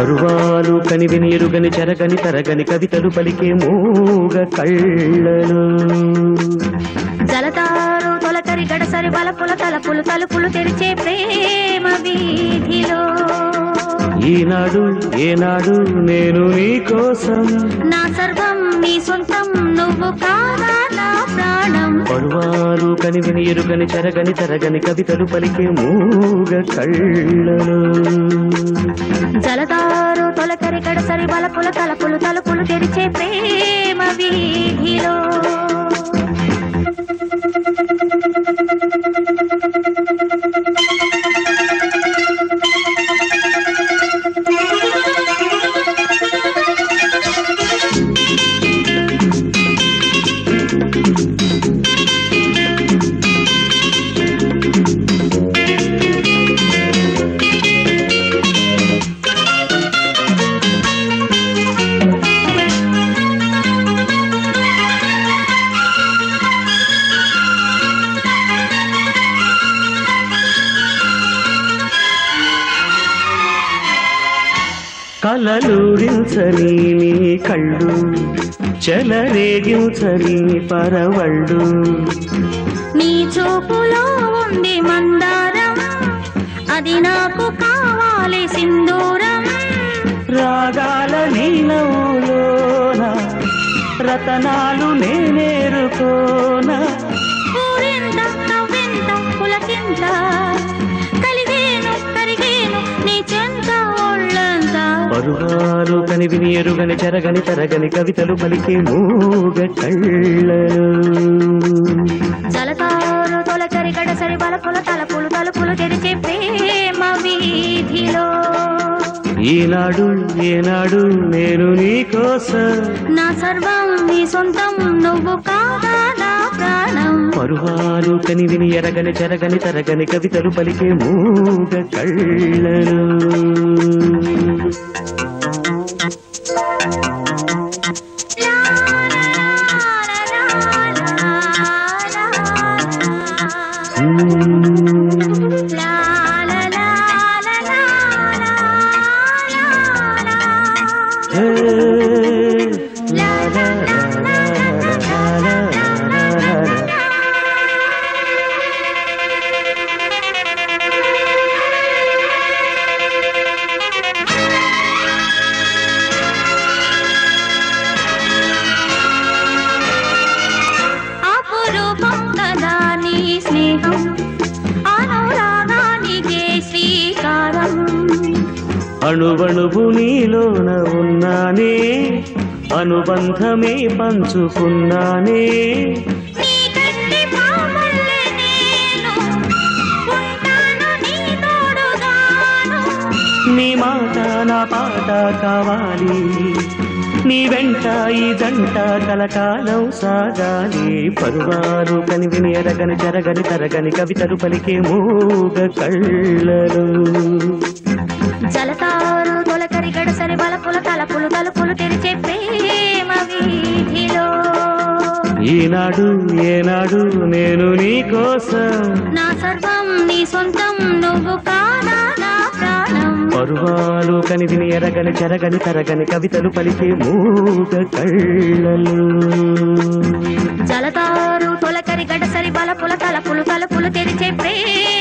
పరువాలు కనివిని ఎరుగని చెరగని తరగని కవితలు పలికే మూగ కళ్ళలు జలతారు తొలకరి గడసరి బలపుల తలపులు తలుపులు తెరిచే ప్రేమ వీధిలో ఈనాడు ఏనాడు నేను నీ కోసం నా సర్వం నీ సొంతం నువ్వు కాదా నా ప్రాణం పరువాలు కనివిని ఎరుగని చెరగని తరగని కవితలు పలికే మూగ కళ్ళలు జలతారు తొలకరి గడసరి బలపుల తలపులు తలుపులు తెరిచే ప్రేమ వీధిలో కలలూరించని నీ కళ్ళు చెలరేగించని పరవళ్ళు నీ చూపులో ఉంది మందారం అది నాకు కావాలి సింధూరం రాగాల నీ నవ్వులోన రతనాలు నేనేరుకోనా ఊరింత నవ్వింత పులకింత కలిగేను కరిగేను నీ చెంత ఒళ్ళంత పరువాలు కనివిని ఎరుగని చెరగని తరగని కవితలు పలికే మూగ కళ్ళలు జలతారు తొలకరి గడసరి బలపుల తలపులు తలుపులు తెరిచే ప్రేమ వీధిలో ఈనాడు ఏనాడు నేను నీ కోసం నా సర్వం నీ సొంతం నువ్వు కాదా నా ప్రాణం పరువాలు కనివిని ఎరగని చెరగని తరగని కవితలు పలికే మూగ కళ్ళలు హే, లా, లా, లా, లా, లా, లా, లా, లా, లా. అపురూపం కదా నీ స్నేహం అనురాగానికే శ్రీకారం అణువణువు నీలోన ఉన్నానే అనుబంధమే పంచుకున్నానే నీ గట్టి పాపల్లె నేను ఉంటాను నీ తోడుగాను నీ మాట నా పాట కావాలి నీ వెంట ఈ జంట కలకాలం సాగాలి పరువాలు కనివిని ఎరగని జరగని తరగని కవితలు పలికే మూగ కళ్ళలు జలతారు తొలకరి గడసరి బలపుల తలపులు తలుపులు తెరిచే ప్రేమ వీధిలో ఈనాడు ఏనాడు నేను నీ కోసం నా సర్వం నీ సొంతం నువ్వు కాదా నా ప్రాణం పరువాలు కనివిని ఎరగని చెరగని తరగని కవితలు పలికే మూగ కళ్ళలు జలతారు తొలకరి గడసరి బలపుల తలపులు తలుపులు తెరిచే ప్రేమ